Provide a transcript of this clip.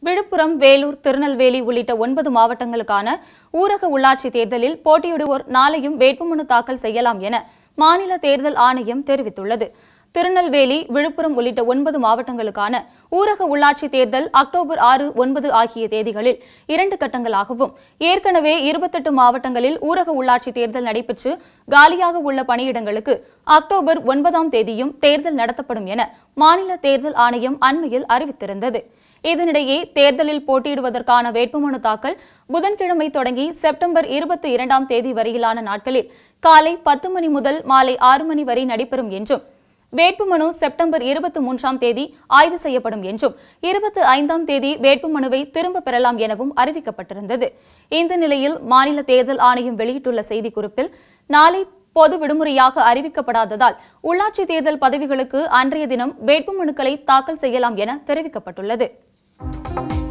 விழுப்புரம் வேலூர் திருநெல்வேலி உள்ளிட்ட ஒன்பது மாவட்டங்களுக்கான ஊரக உள்ளாட்சி தேர்தலில் போட்டியிடுவோர் நாளையும் வேட்புமனு தாக்கல் செய்யலாம் என மாநில தேர்தல் ஆணையம் தெரிவித்துள்ளது திருநெல்வேலி விழுப்புரம் உள்ளிட்ட ஒன்பது மாவட்டங்களுக்கான ஊரக உள்ளாட்சி தேர்தல் அக்டோபர் ஆறு ஒன்பது ஆகிய தேதிகளில் இரண்டு கட்டங்களாகவும் ஏற்கனவே இருபத்தெட்டு மாவட்டங்களில் ஊரக உள்ளாட்சி தேர்தல் நடைபெற்று காலியாக உள்ள பணியிடங்களுக்கு அக்டோபர் ஒன்பதாம் தேதியும் தேர்தல் நடத்தப்படும் என மாநில தேர்தல் ஆணையம் அண்மையில் அறிவித்திருந்தது இதனிடையே தேர்தலில் போட்டியிடுவதற்கான வேட்புமனு தாக்கல் புதன்கிழமை தொடங்கி செப்டம்பர் இருபத்தி இரண்டாம் தேதி வரையிலான நாட்களில் காலை பத்து மணி முதல் மாலை ஆறு மணி வரை நடைபெறும் என்றும் வேட்புமனு செப்டம்பர் இருபத்தி மூன்றாம் தேதி ஆய்வு செய்யப்படும் என்றும் இருபத்தி ஐந்தாம் தேதி வேட்புமனுவை திரும்பப் பெறலாம் எனவும் அறிவிக்கப்பட்டிருந்தது இந்த நிலையில் மாநில தேர்தல் ஆணையம் வெளியிட்டுள்ள செய்திக்குறிப்பில் நாளை பொது விடுமுறையாக அறிவிக்கப்படாததால் உள்ளாட்சி தேர்தல் பதவிகளுக்கு அன்றைய தினம் வேட்புமனுக்களை தாக்கல் செய்யலாம் என தெரிவிக்கப்பட்டுள்ளது